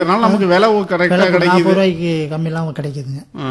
அதனால நமக்கு விலை கரெக்டா விலை கிடைக்குது நாற்பது ரூபாய்க்கு கம்மியெல்லாம் கிடைக்குதுங்க ஆ.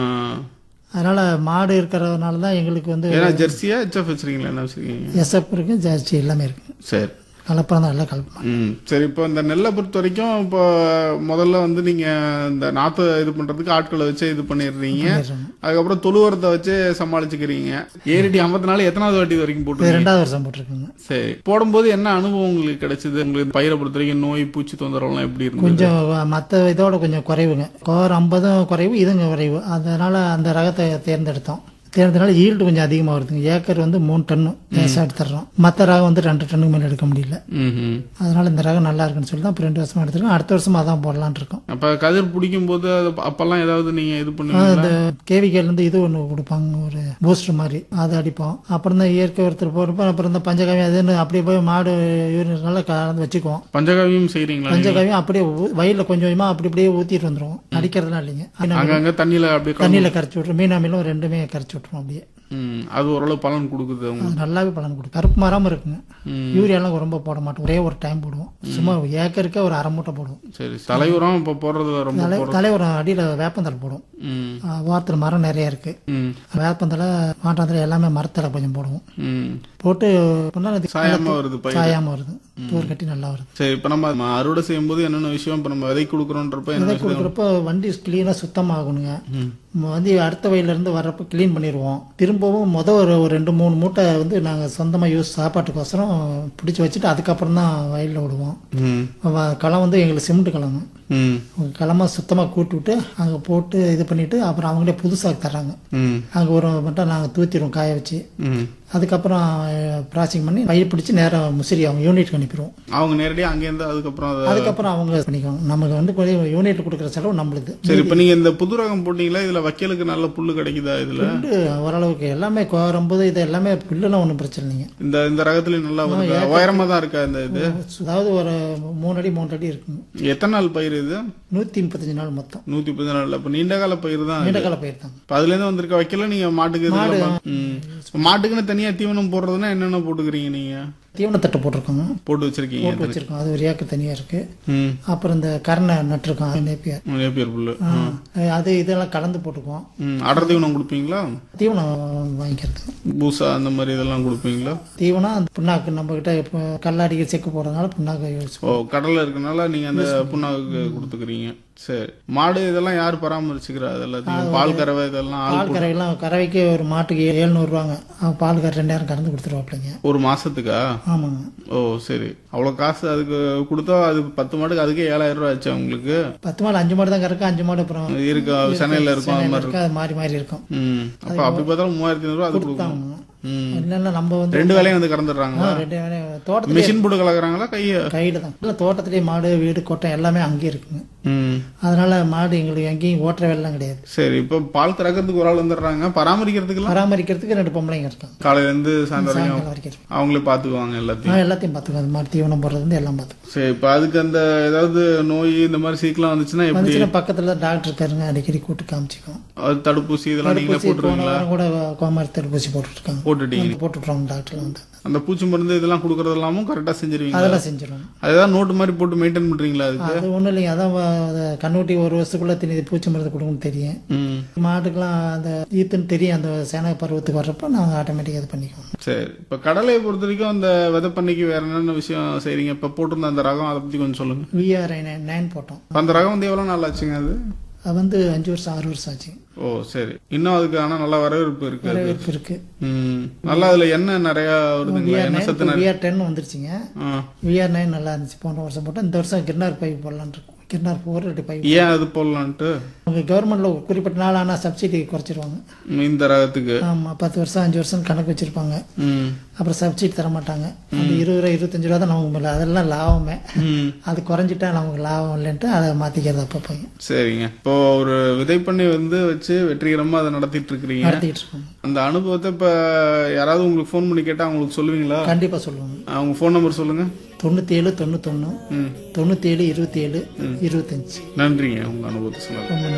அதனால மாடு இருக்கிறதுனால தான் எங்களுக்கு வந்து ஏன்னா ஜெர்சியா ஹெச்எஃப் வச்சிருக்கீங்களா என்ன வச்சிருக்கீங்க எஸ்எப் இருக்கு ஜெர்சி எல்லாமே இருக்கு சரி கலப்படம் தான் எல்லாம் கலப்படம் ம் சரி இப்போ இந்த நெல்லை பொறுத்த வரைக்கும் இப்போ முதல்ல வந்து நீங்க இந்த நாத்து இது பண்றதுக்கு ஆட்களை வச்சு இது பண்ணிடுறீங்க அதுக்கப்புறம் தொழுவரத்தை வச்சு சமாளிச்சுக்கிறீங்க ஏறிடி ஐம்பத்தி நாலு எத்தனாவது வாட்டி வரைக்கும் இது போட்டு ரெண்டாவது வருஷம் போட்டிருக்குங்க சரி போடும்போது என்ன அனுபவம் உங்களுக்கு கிடைச்சது உங்களுக்கு பயிரை பொறுத்த வரைக்கும் நோய் பூச்சி தொந்தரவுலாம் எப்படி இருந்தது கொஞ்சம் மற்ற இதோட கொஞ்சம் குறைவுங்க கோர் ஐம்பதும் குறைவு இதுங்க குறைவு அதனால அந்த ரகத்தை தேர்ந்தெடுத்தோம் தேர்ந்தனால ஈல்டு கொஞ்சம் அதிகமாக வருதுங்க ஏக்கர் வந்து மூணு டன்னு லேசாக எடுத்துடுறோம் மற்ற ரகம் வந்து ரெண்டு டன்னுக்கு மேலே எடுக்க முடியல ம்ஹும். அதனால இந்த ரகம் நல்லா இருக்குன்னு சொல்லி தான் இப்போ ரெண்டு வருஷமா எடுத்துருக்கோம் அடுத்த வருஷம் அதான் போடலான்னு இருக்கோம் அப்ப கதிர் பிடிக்கும் போது அது அப்பெல்லாம் ஏதாவது நீங்க இது பண்ணுவீங்களா இந்த கேவிகேலேருந்து இது ஒன்று கொடுப்பாங்க ஒரு பூஸ்டர் மாதிரி அதை அடிப்போம் அப்புறம் தான் இயற்கை ஒருத்தர் போகிறப்ப அப்புறம் இந்த பஞ்சகாவியம் அதுன்னு அப்படியே போய் மாடு யூரினால கலந்து வச்சுக்குவோம் பஞ்சகாவியம் செய்றீங்களா நீங்க? பஞ்சகாவியம் அப்படியே ஊ- வயல்ல கொஞ்சம் கொஞ்சமாக அப்படி அப்படியே ஊற்றிட்டு வந்துருவோம் அடிக்கிறதுலாம் இல்லைங்க அங்கங்க தண்ணியில அப்படியே கலந்து- தண்ணியில் கரைச்சி விட்ருவோம் மீனாமிலும் ரெண்டுமே கரைச்சி விட்ருவோம் அப்படியே ம், அது ஓரளவு பலன் கொடுக்குது அவங்க அது நல்லாவே பலன் கொடுக்கும் கருப்பு மரம் இருக்குங்க ம். யூரியாலாம் ரொம்ப போட மாட்டோம் ஒரே ஒரு டைம் போடுவோம் சும்மா ஏக்கருக்கே ஒரு அரை மூட்டை போடுவோம் சரி தலைவரம் இப்ப போடுறதுல ரொம்ப தலை போடுறது தலைவர் அடியில் வேப்பந்தலை போடுவோம் ம், வாரத்தில் மரம் நிறைய இருக்கு ம், வேப்பந்தலை மாட்டாந்தலை எல்லாமே மரத்தலை கொஞ்சம் போடுவோம் ம். போட்டு பண்ணா அது சாயாம வருது பயிர் சாயாம வருது தூர் கட்டி நல்லா வருது சரி இப்ப நம்ம ம- அறுவடை செய்யும்போது என்னென்ன விஷயம் இப்ப நம்ம விதை கொடுக்குறோன்றப்ப என்ன விதை விஷயம்? கொடுக்குறப்ப வண்டி கிளீனாக சுத்தமாகணுங்க வந்து அடுத்த வயல்ல இருந்து வர்றப்ப க்ளீன் பண்ணிடுவோம் திரும்பவும் முத ஒரு ஒரு ரெண்டு மூணு மூட்டை வந்து நாங்கள் சொந்தமாக யூஸ் சாப்பாட்டுக்கோசரம் பிடிச்சி வச்சுட்டு அதுக்கப்புறம் தான் வயலில் விடுவோம் ம், வ- களம் வந்து எங்களுக்கு சிமெண்ட் களம் ம், களமாக சுத்தமாக கூட்டி விட்டு அங்கே போட்டு இது பண்ணிட்டு அப்புறம் அவங்களே புதுசாக தர்றாங்க ம், அங்கே ஒரு மட்டும் நாங்கள் தூத்திடுவோம் காய வச்சு ம். அதுக்கப்புறம் ப்ராசிங் பண்ணி பயிர் பிடிச்சி நேராக முசிறி அவங்க யூனிட்டுக்கு அனுப்பிடுவோம் அவங்க நேரடியா அங்கேருந்து அதுக்கப்புறம் அதை அதுக்கப்புறம் அவங்க பண்ணிக்குவாங்க நமக்கு வந்து கொஞ்சம் யூனிட் கொடுக்குற செலவு நம்மளுது சரி இப்ப நீங்க இந்த புது ரகம் போட்டீங்களா இதுல வைக்கலுக்கு நல்ல புல்லு கிடைக்குதா இதுல புல்லு ஓரளவுக்கு எல்லாமே கோரம்புது இது எல்லாமே புல்லுலாம் ஒன்றும் பிரச்சனை இல்லைங்க இந்த இந்த ரகத்துலயும் நல்லா வருதா உயரமா தான் இருக்கா இந்த இது அதாவது ஒரு மூணு அடி மூணு அடி இருக்குங்க எத்தனை நாள் பயிர் இது நூற்றி முப்பத்தஞ்சு நாள் மொத்தம் நூத்தி முப்பது நாள் அப்ப நீண்ட கால பயிர் தான் நீண்ட கால பயிர் தான் இப்ப அதுல இருந்து வந்திருக்க வைக்கல நீங்க மாட்டுக்கு இதுல ம். இப்ப மாட்டுக்குன்னு தனியா தீவனம் போடுறதுன்னா என்னென்ன போட்டுக்கிறீங்க நீங்க தீவனத்தட்டை போட்டிருக்கோங்க போட்டு வச்சிருக்கீங்க போட்டு வச்சிருக்கோம் அது ஒரு ஏக்கர் தனியாக இருக்கு ம் அப்புறம் இந்த கரணை நட்டிருக்கோம் நேப்பியர் நேப்பியர் புல்லு அது இதெல்லாம் கலந்து போட்டுக்குவோம் ம் அடர் தீவனம் கொடுப்பீங்களா தீவனம் வாங்கிக்கிறது பூசா அந்த மாதிரி இதெல்லாம் கொடுப்பீங்களா தீவனம் அந்த புண்ணாக்கு நம்ம கிட்ட இப்போ கல்லாடிக்கு செக்கு போடுறதுனால புண்ணாக்கு யூஸ் ஓ கடல்ல இருக்கனால நீங்க அந்த புண்ணாக்கு கொடுத்துக்கிறீங்க சரி மாடு இதெல்லாம் யார் பராமரிச்சுக்கிறா அது எல்லாத்தையும் பால் கறவை இதெல்லாம் ஆள் பால் கறவைலாம் கறவைக்கு ஒரு மாட்டுக்கு எழுநூறுவாங்க பால் கறவை ரெண்டாயிரம் கறந்து கொடுத்துருவாப்பிள்ளைங்க ஒரு மாசத்துக்கா ஆமாங்க ஓ சரி அவ்வளவு காசு அதுக்கு கொடுத்தா அது பத்து மாடுக்கு அதுக்கே ஏழாயிரம் ரூபாய் ஆச்சு உங்களுக்கு பத்து மாடு அஞ்சு மாடு தான் கறக்க அஞ்சு மாடு அப்புறம் இருக்கு சென்னையில இருக்கும் அது மாதிரி இருக்கு அது மாறி மாறி இருக்கும் ம் அப்ப அப்படி பார்த்தாலும் மூவாயிரத்தி ஐநூறு ரூபா அது கொடுக்கணும் ஆமாங்க. ம் இல்லைன்னா நம்ம வந்து ரெண்டு வேலையும் வந்து கறந்துடுறாங்களா ரெண்டு வேலையும் தோட்டத்துல மிஷின் போட்டு கலக்குறாங்களா கைய கையில தான் இல்லை தோட்டத்திலேயே மாடு வீடு கொட்டை எல்லாமே அங்கேயே இருக்குங்க ம் அதனால மாடு எங்களுக்கு எங்கேயும் ஓட்டுற வேலைலாம் கிடையாது சரி இப்போ பால் கறக்கிறதுக்கு ஒரு ஆள் வந்துடுறாங்க பராமரிக்கிறதுக்குலாம் பராமரிக்கிறதுக்கு ரெண்டு பொம்பளைங்க இருக்காங்க காலையில இருந்து சாயந்தரம் வரைக்கும் சாயங்காலம் வரைக்கும் இருக்கு. அவங்களே பாத்துக்குவாங்க எல்லாத்தையும் நான் எல்லாத்தையும் பார்த்துக்குவேன் அது மாதிரி தீவனம் போடுறது வந்து எல்லாம் பார்த்துக்குவேன் சரி இப்போ அதுக்கு அந்த ஏதாவது நோய் இந்த மாதிரி சீக்கெல்லாம் வந்துச்சுன்னா எப்படி வந்துச்சுன்னா பக்கத்துல தான் டாக்டர் இருக்காருங்க அடிக்கடி கூட்டு காமிச்சிக்குவோம் அது தடுப்பூசி இதெல்லாம் நீங்களே தடுப்பூசி போன போட்டுருவீங்களா வாரம் கூட கோமாரி தடுப்பூசி போட்டுருக்காங்க போட்டுட்டீங்க போட்டுட்ருவாங்க டாக்டர்லாம் வந்து அந்த பூச்சி மருந்து இதெல்லாம் கொடுக்கறது எல்லாமும் கரெக்டா செஞ்சிருவீங்க அதெல்லாம் செஞ்சிருவாங்க அதுதான் நோட்டு மாதிரி போட்டு மெயின்டைன் பண்றீங்களா அதுக்கு அது ஒன்றும் இல்லைங்க அதான் வ- அதை கண்ணுட்டி ஒரு வருஷத்துக்குள்ள திணி பூச்சி மருந்து கொடுக்கணும்னு தெரியும் ம் மாட்டுக்கெல்லாம் அந்த ஈத்துன்னு தெரியும் அந்த சேன பருவத்துக்கு வர்றப்ப நாங்கள் ஆட்டோமேட்டிக்காக இது பண்ணிக்குவோம் சரி இப்போ கடலையை பொறுத்த வரைக்கும் அந்த விதை பண்ணிக்கு வேற என்னென்ன விஷயம் செய்றீங்க இப்போ போட்டிருந்த அந்த ரகம் அதை பத்தி கொஞ்சம் சொல்லுங்க விஆர்ஐ நைன் போட்டோம் இப்ப அந்த ரகம் வந்து எவ்வளவு நாள் ஆச்சுங்க அது அது வந்து அஞ்சு வருஷம் ஆறு வருஷம் ஆச்சு ஓ சரி இன்னும் அதுக்கு ஆனா நல்ல வரவேற்பு இருக்கு அது வரவேற்பு இருக்கு ம் நல்லா அதுல எண்ணெய் நிறைய வருதுங்களா விஆர் எண்ணெய் சத்து நைன் விஆர் டென் வந்துருச்சுங்க ஆ. விஆர் நைன் நல்லா இருந்துச்சு போன வருஷம் போட்டு இந்த வருஷம் கிர்னார் பைப் போடலான்னு இருக்கோம் கிர்னார் போர் ரெண்டு பைப் ஏன் அது போடலான்ட்டு அவங்க கவர்மெண்ட்ல ஒரு குறிப்பிட்ட நாள் ஆனால் சப்சிடி குறைச்சிருவாங்க ம், இந்த ரகத்துக்கு ஆமாம் பத்து வருஷம் அஞ்சு வருஷம் கணக்கு வச்சிருப்பாங்க ம் அப்புறம் சப்சிடி தர மாட்டாங்க அந்த இருபது ரூபா இருபத்தஞ்சு ரூபா தான் நமக்கு மேலே அதெல்லாம் லாபமே ம் அது குறைஞ்சிட்டா நமக்கு லாபம் இல்லைன்ட்டு அதை மாற்றிக்கிறது அப்போ போய் சரிங்க இப்போ ஒரு விதை பண்ணி வந்து வச்சு வெற்றிகரமா அதை நடத்திட்டு இருக்கிறீங்க நடத்திக்கிட்டு இருக்கோம் அந்த அனுபவத்தை இப்ப யாராவது உங்களுக்கு ஃபோன் பண்ணி கேட்டா அவங்களுக்கு சொல்லுவீங்களா கண்டிப்பாக சொல்லுவாங்க அவங்க ஃபோன் நம்பர் சொல்லுங்க தொண்ணூற்றேழு தொண்ணூத்தொன்று ம் தொண்ணூற்றேழு இருபத்தேழு இருபத்தஞ்சு நன்றிங்க உங்க அனுபவத்தை சொன்னது ரொம்ப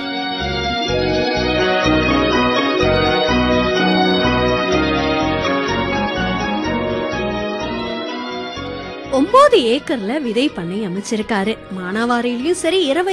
நன்றி ஒன்பது ஏக்கர்ல விதை பண்ணை அமைச்சிருக்காரு மானாவாரியிலயும் சரி இரவை